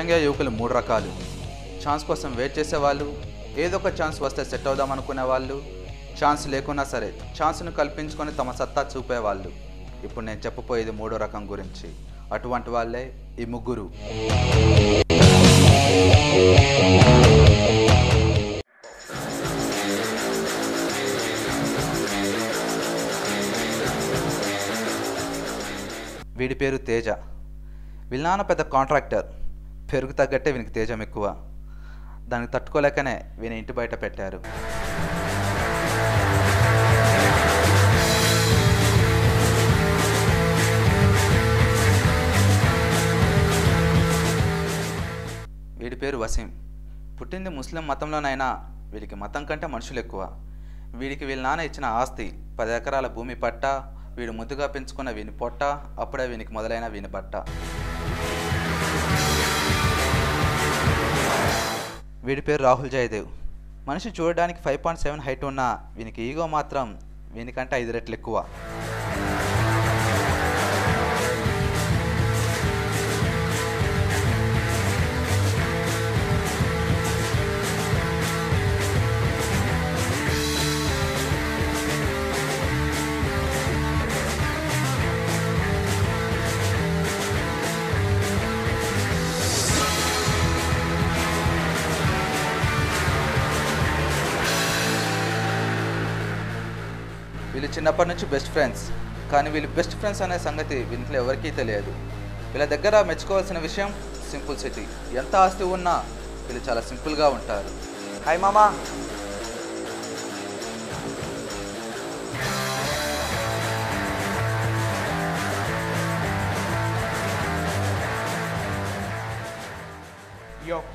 ముఖ్యంగా యువకులు మూడు రకాలు ఛాన్స్ కోసం వెయిట్ చేసేవాళ్ళు ఏదో ఒక ఛాన్స్ వస్తే సెట్ అవుదాం అనుకునే వాళ్ళు ఛాన్స్ లేకున్నా సరే ఛాన్స్ను కల్పించుకొని తమ సత్తా చూపేవాళ్ళు ఇప్పుడు నేను చెప్పబోయేది మూడో రకం గురించి అటువంటి వాళ్ళే ఈ ముగ్గురు వీడి పేరు తేజ వీళ్ళ నాన్న పెద్ద కాంట్రాక్టర్ పెరుగు తగ్గట్టే వీనికి తేజం ఎక్కువ దానికి తట్టుకోలేకనే వీని ఇంటి బయట పెట్టారు వీడి పేరు వసీం పుట్టింది ముస్లిం మతంలోనైనా వీడికి మతం కంటే మనుషులు ఎక్కువ వీడికి వీళ్ళ నాన్న ఇచ్చిన ఆస్తి పది ఎకరాల భూమి పట్ట వీడు ముద్దుగా పెంచుకున్న వీని పొట్ట అప్పుడే వీనికి మొదలైన వీని బట్ట వీడి పేరు రాహుల్ జయదేవ్ మనిషి చూడడానికి ఫైవ్ పాయింట్ సెవెన్ హైట్ ఉన్న వీనికి ఈగో మాత్రం వీనికంటే ఐదు రెట్లు ఎక్కువ వీళ్ళు చిన్నప్పటి నుంచి బెస్ట్ ఫ్రెండ్స్ కానీ వీళ్ళు బెస్ట్ ఫ్రెండ్స్ అనే సంగతి వీళ్ళలో ఎవరికీ తెలియదు వీళ్ళ దగ్గర మెచ్చుకోవాల్సిన విషయం సింపుల్ సిటీ ఎంత ఆస్తి ఉన్నా వీళ్ళు చాలా సింపుల్గా ఉంటారు హాయ్ మామా యో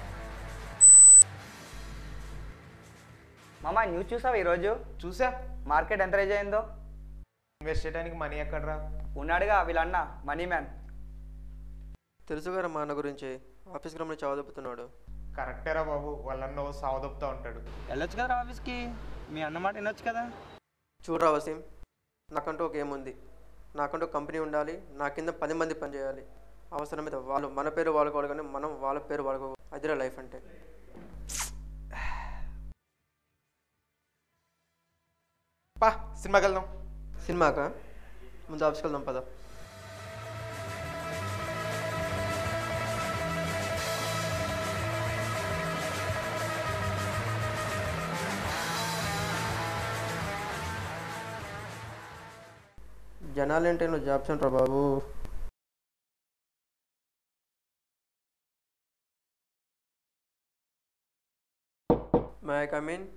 మామా న్యూస్ చూసావా ఈరోజు చూసా మార్కెట్ ఎంత రేజ్ అయిందో ఇన్వెస్ట్ చేయడానికి మనీ ఎక్కడరా ఉన్నాడుగా వీళ్ళన్న మనీ మ్యాన్ తెలుసు కదా మా అన్న గురించి ఆఫీస్కి రమ్మని చదువుతున్నాడు కరెక్టేరా బాబు వాళ్ళన్న సావదొప్పుతూ ఉంటాడు వెళ్ళొచ్చు కదా ఆఫీస్కి మీ అన్నమాట వినొచ్చు కదా చూడరా వసీం నాకంటూ ఒక ఏముంది నాకంటూ ఒక కంపెనీ ఉండాలి నా కింద పది మంది పనిచేయాలి అవసరమైతే వాళ్ళు మన పేరు వాడుకోవాలి కానీ మనం వాళ్ళ పేరు వాడుకో అదిరా లైఫ్ అంటే పా సినిమాకి వెళ్దాం సినిమాకా ముందు ఆఫీస్కి వెళ్దాం పద జనాలేంటే నువ్వు జాబ్స్ అంటారా బాబు మే ఐ కమ్ ఇన్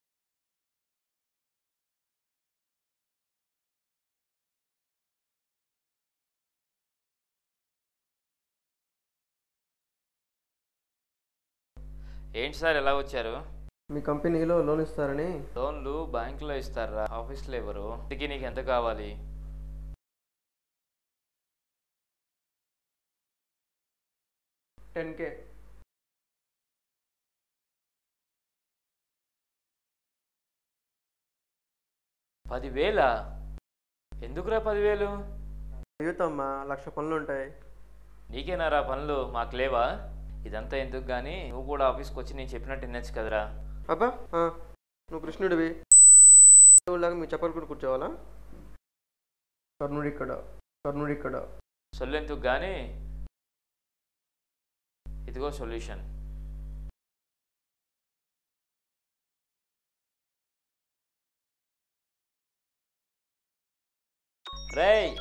ఏంటి సార్ ఎలా వచ్చారు మీ కంపెనీలో లోన్ ఇస్తారని లోన్లు బ్యాంకులో ఇస్తారా ఆఫీస్లో ఎవరు ఇంటికి నీకు ఎంత కావాలి టెన్ కే పదివేలా ఎందుకురా పదివేలు అయ్యుతమ్మా లక్ష పనులు ఉంటాయి నీకేనారా పనులు మాకు లేవా ఇదంతా ఎందుకు కానీ నువ్వు కూడా ఆఫీస్కి వచ్చి నేను చెప్పినట్టు వినొచ్చు కదరా అబ్బా ఆ, నువ్వు కృష్ణుడివి లాగా మీరు చెప్పలు కూడా కూర్చోవాలా కర్ణుడు ఇక్కడ కర్ణుడు ఇక్కడ సొల్లెందుకు కానీ ఇదిగో సొల్యూషన్ రేయ్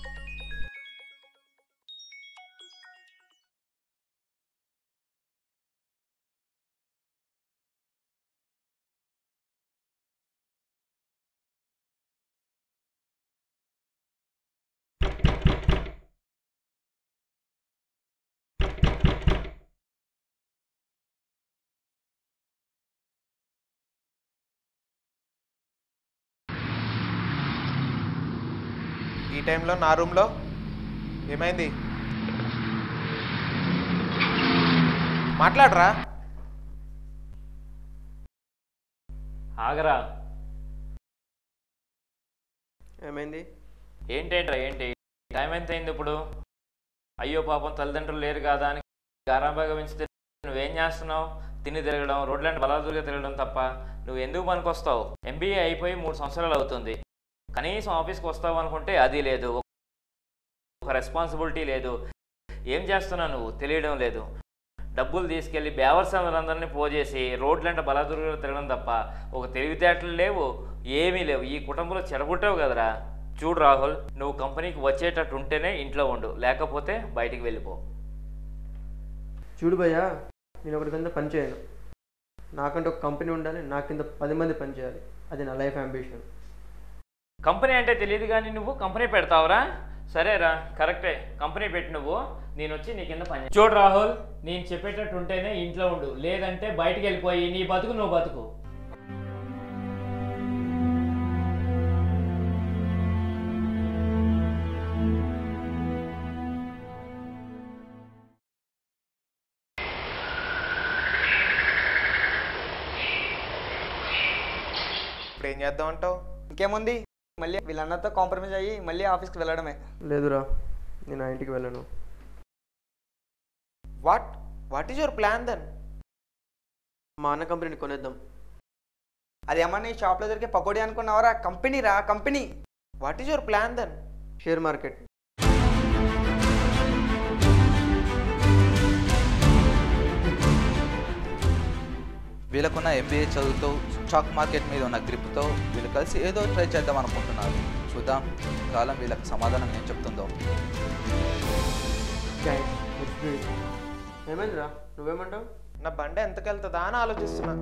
ఈ టైంలో నా రూమ్లో ఏమైంది మాట్లాడరా ఆగరా ఏమైంది ఏంటేంట్రా ఏంటి టైం ఎంత అయింది ఇప్పుడు అయ్యో పాపం తల్లిదండ్రులు లేరు కదా అని గారాబాగా పెంచితే నువ్వేం చేస్తున్నావు తిని తిరగడం రోడ్లంటే బలాదులుగా తిరగడం తప్ప నువ్వు ఎందుకు పనికొస్తావు ఎంబీఏ అయిపోయి మూడు సంవత్సరాలు అవుతుంది కనీసం ఆఫీస్కి వస్తావు అనుకుంటే అది లేదు ఒక రెస్పాన్సిబిలిటీ లేదు ఏం చేస్తున్నావు నువ్వు తెలియడం లేదు డబ్బులు తీసుకెళ్ళి బేవర్సందరందరినీ పోజేసి రోడ్లంటే బలాదులుగా తిరగడం తప్ప ఒక తెలివితేటలు లేవు ఏమీ లేవు ఈ కుటుంబంలో చెడగొట్టావు కదరా చూడు రాహుల్ నువ్వు కంపెనీకి వచ్చేటట్టు ఉంటేనే ఇంట్లో ఉండు లేకపోతే బయటికి వెళ్ళిపో చూడు భయ్యా నేను ఒకరి కింద పని చేయను నాకంటే ఒక కంపెనీ ఉండాలి నా కింద పది మంది పని చేయాలి అది నా లైఫ్ అంబిషన్ కంపెనీ అంటే తెలియదు కానీ నువ్వు కంపెనీ పెడతావురా సరేరా కరెక్టే కంపెనీ పెట్టి నువ్వు నేను వచ్చి నీ కింద పని చూడు రాహుల్ నేను చెప్పేటట్టు ఉంటేనే ఇంట్లో ఉండు లేదంటే బయటికి వెళ్ళిపోయి నీ బతుకు నువ్వు బతుకు ఇప్పుడు ఏం చేద్దాం అంటావు ఇంకేముంది మళ్ళీ వీళ్ళన్నతో కాంప్రమైజ్ అయ్యి మళ్ళీ ఆఫీస్కి వెళ్ళడమే లేదురా నేను ఆ ఇంటికి వెళ్ళను what what is your plan then మా అన్న కంపెనీని కొనేద్దాం అది ఏమన్నా ఈ షాప్లో దొరికే పకోడీ అనుకున్నావరా కంపెనీ రా company what is your plan then share market వీళ్ళకున్న ఎంబీఏ చదువుతో స్టాక్ మార్కెట్ మీద ఉన్న గ్రిప్తో వీళ్ళు కలిసి ఏదో ట్రై చేద్దాం అనుకుంటున్నారు చూద్దాం కాలం వీళ్ళకి సమాధానం ఏం చెప్తుందో ఏమైందిరా నువ్వేమంటావు నా బండి ఎంతకెళ్తుందా అని ఆలోచిస్తున్నా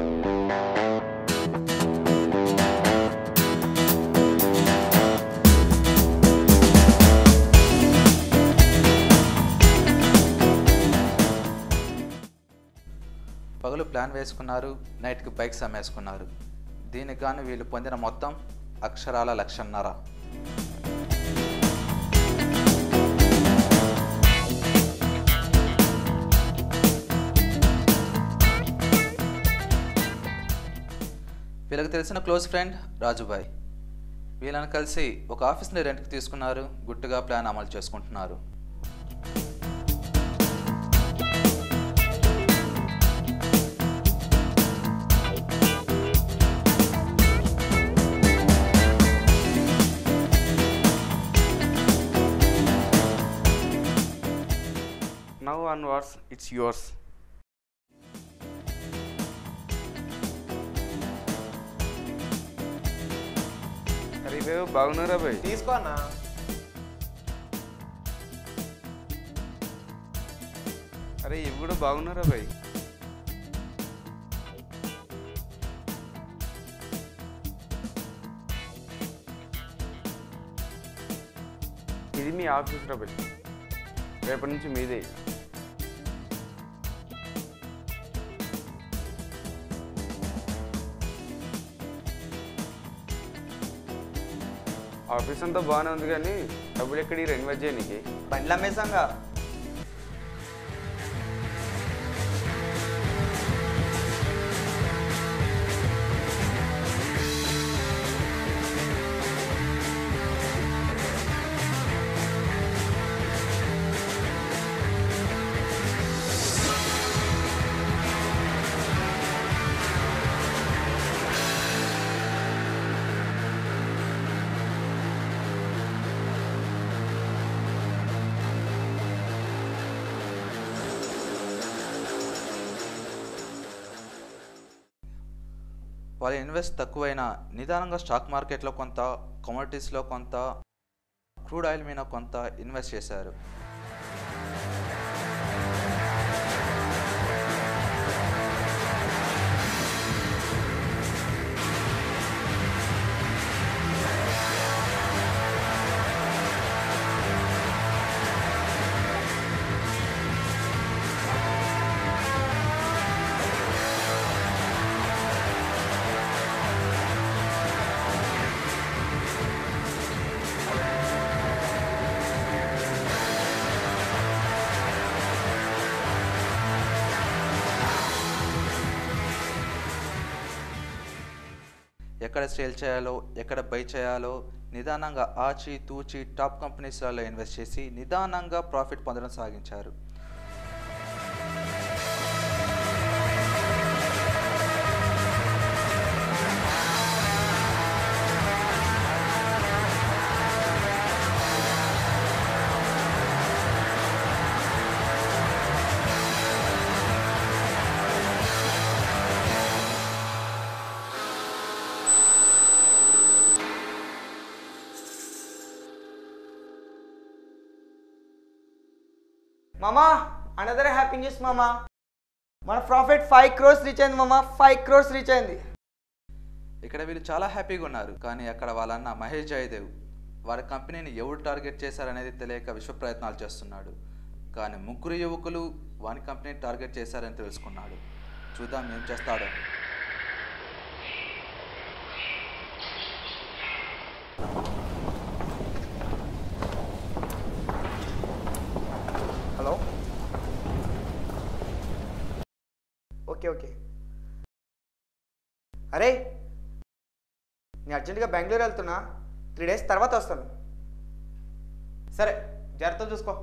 పగలు ప్లాన్ వేసుకున్నారు నైట్కి బైక్స్ అమ్మేసుకున్నారు దీనికి గాను వీళ్ళు పొందిన మొత్తం అక్షరాల లక్షన్నర వీళ్ళకి తెలిసిన క్లోజ్ ఫ్రెండ్ రాజుబాయ్ వీళ్ళని కలిసి ఒక ఆఫీస్ని రెంట్కి తీసుకున్నారు గుట్టుగా ప్లాన్ అమలు చేసుకుంటున్నారు Now onwards, it's yours. అరే ఇవేవో బాగున్నారా భయ్ తీసుకో అన్నా అరే ఇవి కూడా బాగున్నారా భయ్ ఇది మీ ఆఫీస్ రా భయ్ రేపటి నుంచి మీదే ఆఫీస్ అంతా బాగానే ఉంది కానీ డబ్బులు ఎక్కడికి రెన్యువల్ చేయడానికి బండ్లు అమ్మేసాంగా వాళ్ళ ఇన్వెస్ట్ తక్కువైనా నిదానంగా స్టాక్ మార్కెట్లో కొంత కమోడిటీస్లో కొంత క్రూడ్ ఆయిల్ మీద కొంత ఇన్వెస్ట్ చేశారు ఎక్కడ సేల్ చేయాలో ఎక్కడ బై చేయాలో నిదానంగా ఆచి తూచి టాప్ కంపెనీస్లలో ఇన్వెస్ట్ చేసి నిదానంగా ప్రాఫిట్ పొందడం సాగించారు మామా అనదర్ హ్యాపీ న్యూస్ మామా మన ప్రాఫిట్ ఫైవ్ క్రోర్స్ రీచ్ అయింది మామా ఫైవ్ క్రోర్స్ రీచ్ అయింది ఇక్కడ వీళ్ళు చాలా హ్యాపీగా ఉన్నారు కానీ అక్కడ వాళ్ళన్న మహేష్ జయదేవ్ వారి కంపెనీని ఎవరు టార్గెట్ చేశారనేది తెలియక విశ్వ ప్రయత్నాలు చేస్తున్నాడు కానీ ముగ్గురు యువకులు వాని కంపెనీని టార్గెట్ చేశారని తెలుసుకున్నాడు చూద్దాం ఏం చేస్తాడో హలో ఓకే ఓకే అరే నేను అర్జెంటుగా బెంగళూరు వెళ్తున్నా త్రీ డేస్ తర్వాత వస్తాను సరే జాగ్రత్త చూసుకో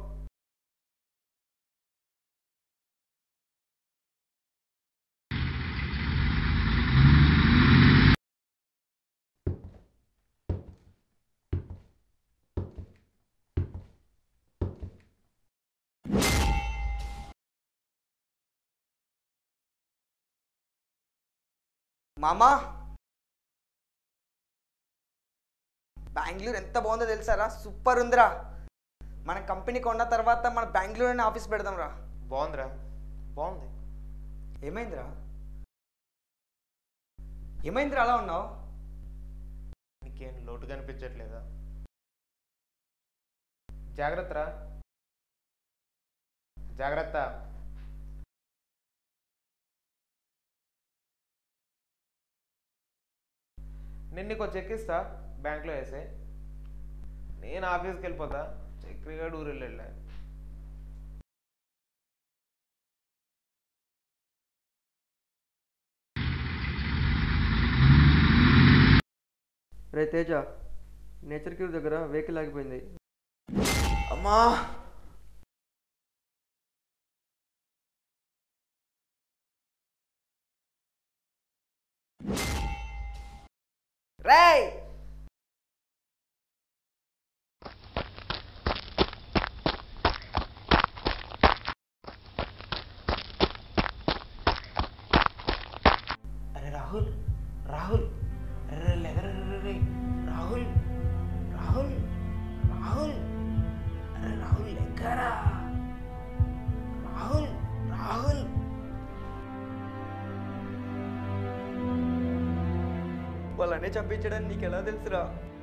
మామా బెంగళూరు ఎంత బాగుందో తెలుసారా సూపర్ ఉందిరా మన కంపెనీ కొన్న తర్వాత మన బెంగళూరులోనే ఆఫీస్ పెడదాం రా బాగుందిరా బాగుంది ఏమైందిరా ఏమైందిరా అలా ఉన్నావు నీకేం లోటు కనిపించట్లేదా జాగ్రత్తరా జాగ్రత్త నేను నీకు చెక్ ఇస్తా బ్యాంక్లో వేసే నేను ఆఫీస్కి వెళ్ళిపోతా చక్రిగాడు ఊరు వెళ్ళా రే తేజ నేచర్ క్యూర్ దగ్గర వెహికల్ ఆగిపోయింది అమ్మా రేయ్ అరే రాహుల్ రాహుల్ అరే లెగరే రాహుల్ రాహుల్ రాహుల్ అరే రాహుల్ లెగ్గరా రాహుల్ రాహుల్ వాళ్ళనే చంపించడానికి నీకు ఎలా తెలుసురా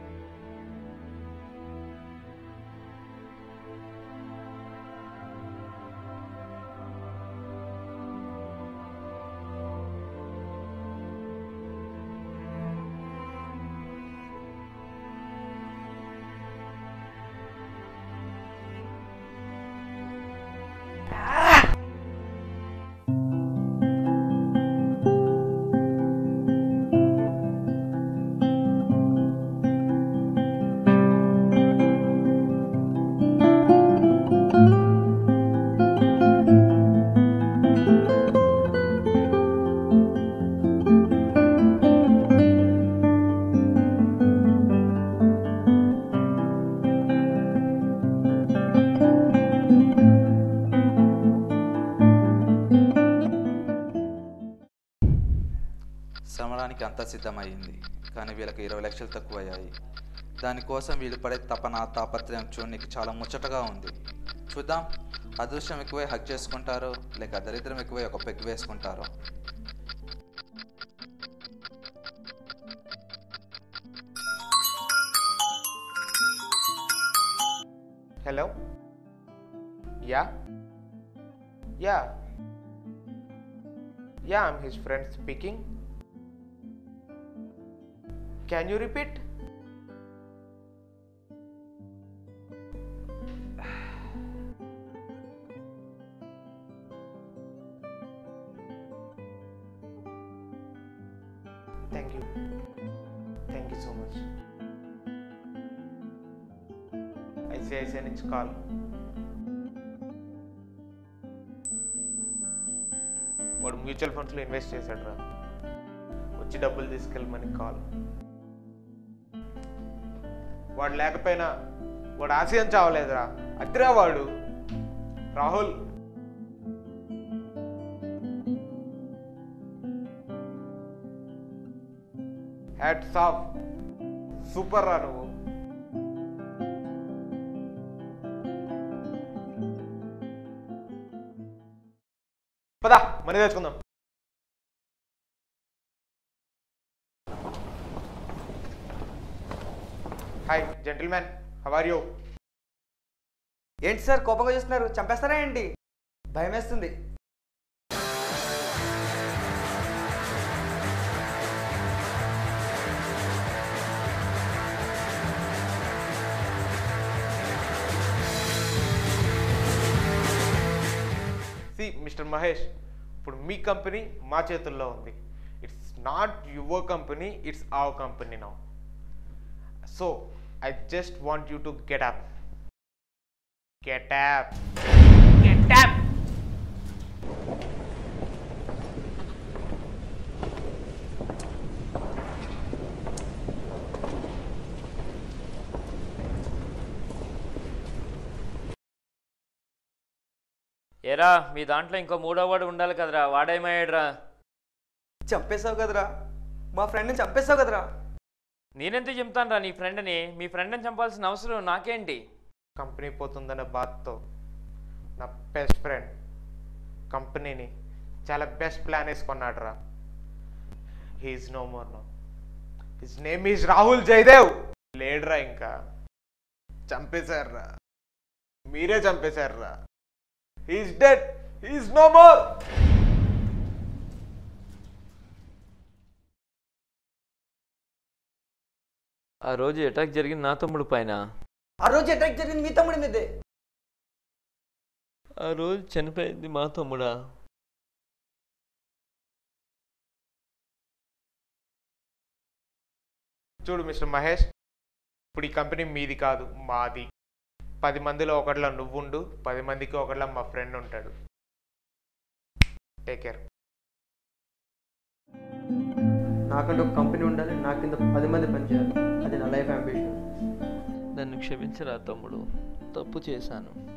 శ్రమడానికి అంతా సిద్ధమయ్యింది కానీ వీళ్ళకి ఇరవై లక్షలు తక్కువ అయ్యాయి దానికోసం వీళ్ళు పడే తపన తాపత్రయం చూడనికి చాలా ముచ్చటగా ఉంది చూద్దాం అదృష్టం ఎక్కువై హక్ చేసుకుంటారో లేక దరిద్రం ఎక్కువై ఒక పెగ్ వేసుకుంటారో hello ya ya ya I'm his friend speaking can you repeat thank you thank you so much ICICI నుంచి కాల్ వాడు మ్యూచువల్ ఫండ్స్లో ఇన్వెస్ట్ చేశాడు రా వచ్చి డబ్బులు తీసుకెళ్ళమని కాల్ వాడు లేకపోయినా వాడు ఆశయం చావలేదురా అదిరా వాడు రాహుల్ హ్యాట్స్ ఆఫ్ సూపర్ రా నువ్వు పదా మనీ తెచ్చుకుందాం హాయ్ జెంటిల్మెన్ హవర్ యూ ఏంటి సార్ కోపంగా చూస్తున్నారు చంపేస్తారా ఏంటి భయం వేస్తుంది సి మిస్టర్ మహేష్ ఇప్పుడు మీ కంపెనీ మా చేతుల్లో ఉంది it's not your company it's our company now so I just want you to get up get up get up ఏరా మీ దాంట్లో ఇంకో మూడో వాడు ఉండాలి కదరా వాడేమయ్యాడురా చంపేశావు కదరా మా ఫ్రెండ్ని చంపేశావు కదరా నేనెందుకు చెప్తానురా నీ ఫ్రెండ్ని మీ ఫ్రెండ్ని చంపాల్సిన అవసరం నాకేంటి కంపెనీ పోతుందనే బాధతో నా బెస్ట్ ఫ్రెండ్ కంపెనీని చాలా బెస్ట్ ప్లాన్ వేసుకున్నాడు రా he's no more no his name is Rahul Jayadev లేడురా ఇంకా చంపేశారురా మీరే చంపేశారురా he's dead he's no more ఆ రోజు అటాక్ జరిగింది నా తమ్ముడు పైన ఆ రోజు అటాక్ జరిగింది మీ తమ్ముడి మీదే ఆ రోజు చనిపోయింది మా తమ్ముడా చూడు మిస్టర్ మహేష్ ఇప్పుడు ఈ కంపెనీ మీది కాదు మాది పది మందిలో ఒకటిలో నువ్వుండు పది మందికి ఒకటిలో మా ఫ్రెండ్ ఉంటాడు టేక్ కేర్ నాకంటూ ఒక కంపెనీ ఉండాలి నా కింద పది మంది పనిచేయాలి అది నా లైఫ్ అంబిషన్ నన్ను క్షమించరా తమ్ముడు తప్పు చేశాను